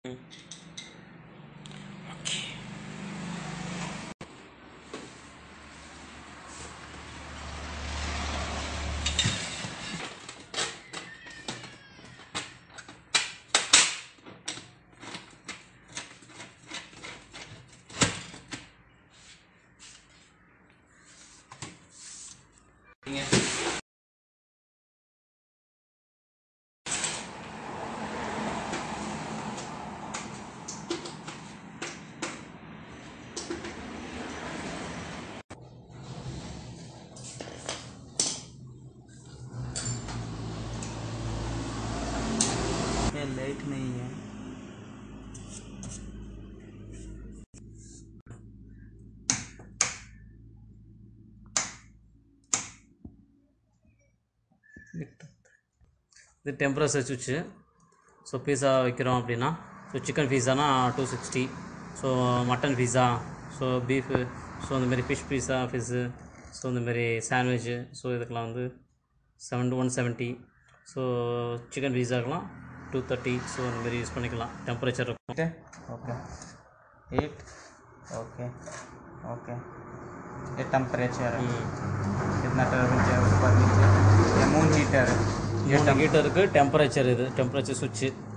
ये लाइट नहीं है இது டெம்பரேச்சர் சுவிட்சு ஸோ பீஸா வைக்கிறோம் அப்படின்னா ஸோ சிக்கன் பீஸானா two sixty so mutton pizza so beef so இந்தமாரி ஃபிஷ் பீஸா ஃபிஷ்ஷு ஸோ இந்தமாரி சாண்ட்விட்சு ஸோ இதுக்கெலாம் வந்து seven one seventy so chicken பீஸாக்கெலாம் டூ தேர்ட்டி ஸோ இந்தமாரி யூஸ் பண்ணிக்கலாம் டெம்பரேச்சர் இருக்கும் ओके हीट ओके ओके ये टेम्परेचर है कितना टेम्परेचर ऊपर नीचे ये मून हीटर है மூணு ஹீட்டருக்கு டெம்பரேச்சர் இது டெம்பரேச்சர் சுவிட்சு